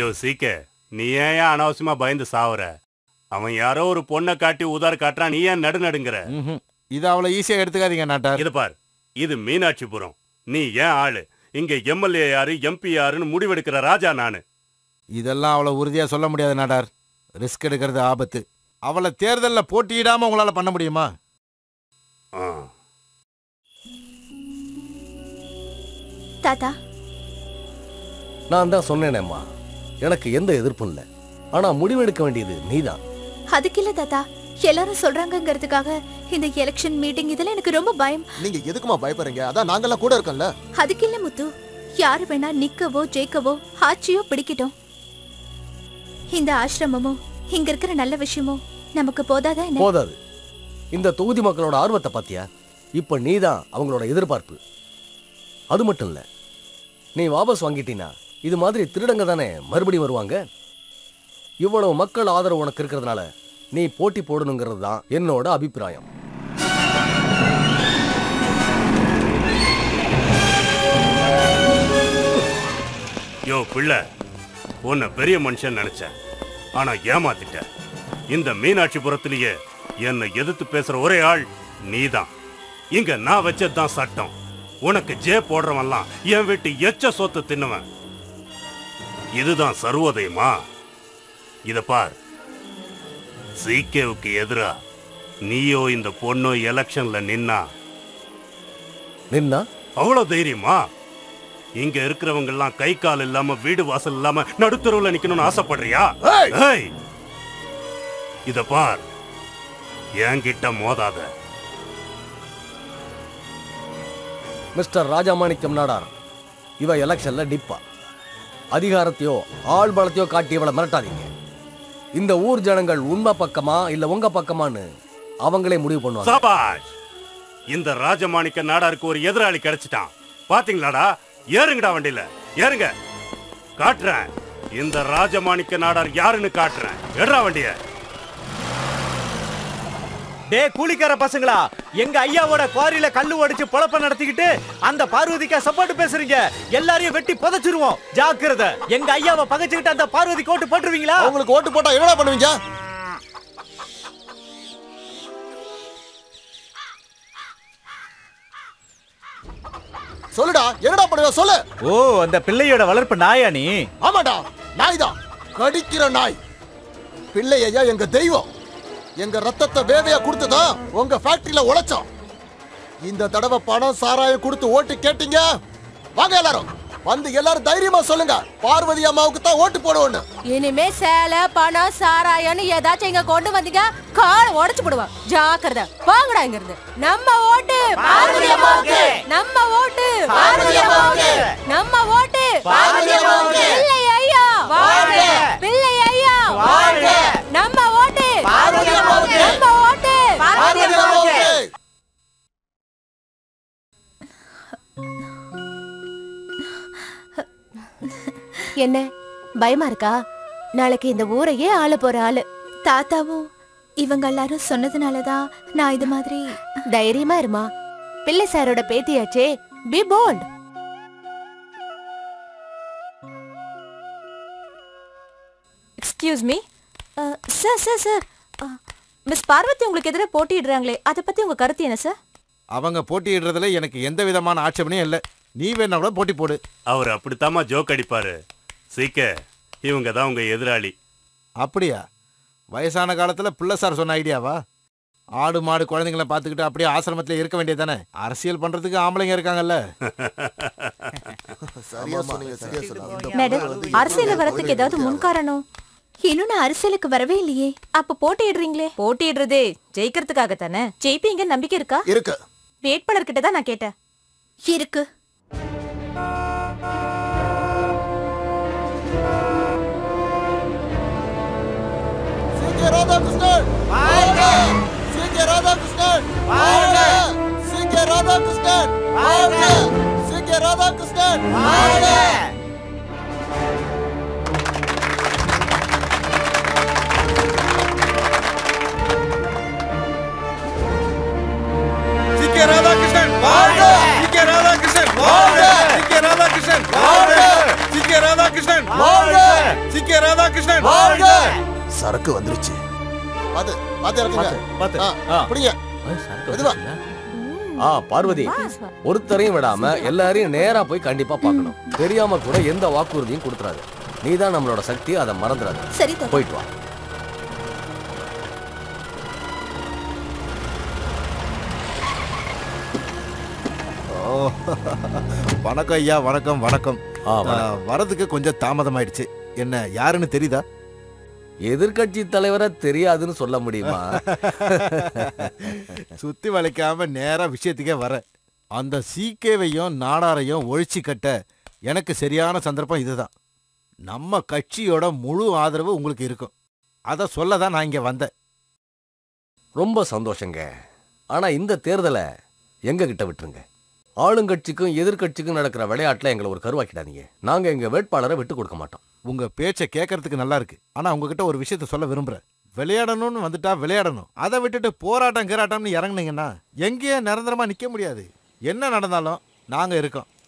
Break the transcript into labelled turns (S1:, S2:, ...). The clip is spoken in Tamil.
S1: யோ சீக்க நீ ஏன் ஏன் அனாவசியமா பயந்து சாவுற அவன் யாரோ ஒரு பொண்ணை காட்டி உதார் காட்டுறான் நீ ஏன் நடு நடுங்கிற
S2: ம்ஹும். இது அவ்வளவு ஈஸியா எடுத்துக்காதீங்க நாட்டார்
S1: இது பார் இது மீனாட்சிபுரம் நீ ஏன் ஆளு இங்க எம்எல்ஏ யாரு எம்பி யாருன்னு முடிவெடுக்கிற ராஜா நானு
S2: இதெல்லாம் அவ்வளவு உறுதியா சொல்ல முடியாது நாட்டார் ரிஸ்க் எடுக்கிறது ஆபத்து அவளை தேர்தல்ல போட்டியிடாம உங்களால பண்ண முடியுமா
S1: ஆ.
S3: தாத்தா
S4: நான் தான் சொன்னேனேம்மா எனக்கு எந்த எதிர்ப்பும் இல்லை ஆனா முடிவெடுக்க வேண்டியது நீதான்
S3: அதுக்கு இல்ல தாத்தா எல்லாரும் சொல்றாங்கங்கிறதுக்காக இந்த எலெக்ஷன் மீட்டிங் இதெல்லாம் எனக்கு ரொம்ப பயம்
S5: நீங்க எதுக்குமா பயப்படுறீங்க அதான் நாங்கெல்லாம் கூட இருக்கோம்ல
S3: அதுக்கு இல்ல முத்து யாரு வேணா நிக்கவோ ஜெயிக்கவோ ஆட்சியோ பிடிக்கட்டும் இந்த ஆசிரமமும் இங்க இருக்கிற நல்ல விஷயமும் நமக்கு போதாதா என்ன
S4: போதாது இந்த தொகுதி மக்களோட ஆர்வத்தை பாத்தியா இப்ப நீதான் அவங்களோட எதிர்பார்ப்பு அது மட்டும் இல்ல நீ வாபஸ் வாங்கிட்டீனா இது மாதிரி திருடங்க தானே மறுபடியும் வருவாங்க இவ்வளவு மக்கள் ஆதரவு உனக்கு இருக்கிறதுனால நீ போட்டி போடணுங்கிறது தான் என்னோட அபிப்பிராயம்
S1: யோ பிள்ளை உன்னை பெரிய மனுஷன் நினைச்சேன் ஆனா ஏமாத்திட்ட இந்த மீனாட்சிபுரத்திலேயே என்னை எதிர்த்து பேசுற ஒரே ஆள் நீதான் இங்க நான் வச்சதுதான் சட்டம் உனக்கு ஜே போடுறவன்லாம் என் வீட்டு எச்ச சொத்து தின்னுவன் இதுதான் சர்வோதயமா இத பார் சீக்கேவுக்கு எதிரா நீயோ இந்த பொண்ணோ எலெக்ஷன்ல நின்னா
S4: நின்னா
S1: அவ்வளவு தைரியமா இங்க இருக்கிறவங்க எல்லாம் கை கால் இல்லாம வீடு வாசல் இல்லாம நடுத்தருவுல நிக்கணும்னு ஆசைப்படுறியா ஏய்! இத பார் என்கிட்ட மோதாத
S4: மிஸ்டர் ராஜாமாணிக்கம் நாடார் இவ எலெக்ஷன்ல நிப்பா அதிகாரத்தையோ ஆள் பலத்தையோ காட்டி இவளை மிரட்டாதீங்க இந்த ஊர் ஜனங்கள் உண்மை பக்கமா இல்ல உங்க பக்கமான்னு அவங்களே முடிவு பண்ணுவாங்க
S1: சபாஷ் இந்த ராஜமாணிக்க நாடாருக்கு ஒரு எதிராளி கிடைச்சிட்டான் பாத்தீங்களாடா ஏறுங்கடா வண்டியில ஏறுங்க காட்டுறேன் இந்த ராஜமாணிக்க நாடார் யாருன்னு காட்டுறேன் எடுறா வண்டிய
S6: டே கூலிக்கார பசங்களா எங்க ஐயாவோட குவாரியில கல்லு உடைச்சு பொழப்ப நடத்திக்கிட்டு அந்த பார்வதிக்கா சப்போர்ட் பேசுறீங்க எல்லாரையும் வெட்டி புதைச்சிருவோம் ஜாக்கிரதை எங்க ஐயாவை பகைச்சுக்கிட்டு அந்த பார்வதி கோட்டு போட்டுருவீங்களா
S5: உங்களுக்கு ஓட்டு போட்டா என்னடா பண்ணுவீங்க சொல்லுடா என்னடா பண்ணுவ சொல்லு
S6: ஓ அந்த பிள்ளையோட வளர்ப்பு நாயா நீ
S5: ஆமாடா நாய் தான் கடிக்கிற நாய் பிள்ளை ஐயா எங்க தெய்வம் எங்க ரத்தத்தை வேவையா கொடுத்ததா உங்க ஃபேக்டரியில உழைச்சோம் இந்த தடவை பணம் சாராயம் கொடுத்து ஓட்டு கேட்டீங்க வாங்க எல்லாரும் வந்து எல்லாரும் தைரியமா சொல்லுங்க பார்வதி அம்மாவுக்கு தான் ஓட்டு போடுவோன்னு
S7: இனிமே சேலை பணம் சாராயம்னு ஏதாச்சும் இங்க கொண்டு வந்தீங்க கால் உடைச்சு போடுவான் ஜாக்கிரதை போங்கடா இங்க இருந்து நம்ம ஓட்டு பார்வதி அம்மாவுக்கு நம்ம ஓட்டு பார்வதி அம்மாவுக்கு நம்ம ஓட்டு பார்வதி அம்மாவுக்கு பிள்ளை ஐயா வாழ்க பிள்ளை ஐயா வாழ்க நம்ம ஓட்டு பார்வதி அம்மாவுக்கு நம்ம ஓட்டு பார்வதி அம்மாவுக்கு என்ன பயமா இருக்கா நாளைக்கு இந்த ஊரையே ஆள போற ஆளு
S3: தாத்தாவும் இவங்க எல்லாரும் சொன்னதுனாலதான் நான் இது மாதிரி
S7: தைரியமா இருமா பிள்ளை சாரோட பேத்தியாச்சே be bold
S8: excuse me sir sir sir miss Parvathi உங்களுக்கு எதிராக போட்டியிடுறாங்களே அதை பத்தி உங்க கருத்து என்ன சார்
S2: அவங்க போட்டியிடுறதுல எனக்கு எந்த விதமான ஆட்சேபனையும் இல்லை நீ வேணா கூட போட்டி போடு
S1: அவர் அப்படித்தாம்மா ஜோக் அடிப்பாரு சீக்க இவங்க தான் உங்க எதிராளி
S2: அப்படியா வயசான காலத்துல பிள்ளை சார் சொன்ன ஐடியாவா ஆடு மாடு குழந்தைங்களை பார்த்துக்கிட்டு அப்படியே ஆசிரமத்துல இருக்க வேண்டியதானே அரசியல் பண்றதுக்கு ஆம்பளைங்க இருக்காங்கல்ல
S5: சரியா சொன்னீங்க சரியா சொன்னீங்க
S8: மேடம் அரசியல வரதுக்கு ஏதாவது முன்காரணம்
S3: இன்னும் நான் அரசியலுக்கு வரவே இல்லையே
S8: அப்ப போட்டியிடுறீங்களே போட்டியிடுறதே ஜெயிக்கிறதுக்காக தானே ஜெயிப்பீங்க நம்பிக்கை இருக்கா
S5: இருக்கு
S8: வேட்பாளர் கிட்ட தான் நான் கேட்டேன்
S3: இருக்கு
S5: சிகே ராதாகிருஷ்ணன் வாழ்க சிகே ராதாகிருஷ்ணன் வாழ்க சிகே ராதாகிருஷ்ணன் வாழ்க சிகே ராதாகிருஷ்ணன் வாழ்க
S6: சிகே ராதாகிருஷ்ணன்
S5: வாழ்க!
S6: சிகே ராதாகிருஷ்ணன்
S5: வாழ்க!
S6: சிகே ராதாகிருஷ்ணன்
S5: வாழ்க!
S6: சிகே ராதாகிருஷ்ணன்
S5: வாழ்க!
S2: சி கே ராதாகிருஷ்ணன்
S5: சரக்கு வந்துருச்சு பாத்து பாத்து இறக்குங்க
S6: பாத்து.
S5: ஆ,
S6: ஆ.
S5: பிடிங்க மெதுவா
S4: ஆ பார்வதி ஒருத்தரையும் விடாம எல்லாரையும் நேரா போய் கண்டிப்பா பார்க்கணும் தெரியாம கூட எந்த வாக்குறுதியும் கொடுத்துறாது நீ தான் நம்மளோட சக்தி அதை மறந்துடாத
S3: சரி தாத்தா
S4: போயிட்டு வா
S2: ஓ வணக்கம் ஐயா வணக்கம் வணக்கம்
S4: ஆ,
S2: ஆ,
S4: வணக்கம்.
S2: வரதுக்கு கொஞ்சம் தாமதமாயிடுச்சு என்ன யாருன்னு தெரியுதா
S4: எதிர்க்கட்சி தலைவரை தெரியாதுன்னு சொல்ல முடியுமா
S2: சுத்தி வளைக்காம நேரா விஷயத்துக்கே வர அந்த சீக்கேவையும் நாடாரையும் ஒழிச்சு கட்ட எனக்கு சரியான சந்தர்ப்பம் இதுதான் நம்ம கட்சியோட முழு ஆதரவு உங்களுக்கு இருக்கும் அதை சொல்ல தான் நான் இங்க வந்தேன்
S4: ரொம்ப சந்தோஷங்க ஆனா இந்த தேர்தலை எங்க கிட்ட விட்டுருங்க ஆளுங்கட்சிக்கும் எதிர்க்கட்சிக்கும் நடக்கிற விளையாட்டுல எங்களை ஒரு கருவாக்கிடாதீங்க நாங்க எங்க வேட்பாளரை விட்டு கொடுக்க மாட்டோம்
S2: உங்க பேச்சை கேட்கறதுக்கு நல்லா இருக்கு ஆனா உங்ககிட்ட ஒரு விஷயத்த சொல்ல விரும்புறேன் விளையாடணும்னு வந்துட்டா விளையாடணும் அதை விட்டுட்டு போராட்டம் கிராட்டம்னு இறங்குனீங்கன்னா எங்கேயும் நிரந்தரமா நிக்க முடியாது என்ன நடந்தாலும் நாங்க இருக்கோம்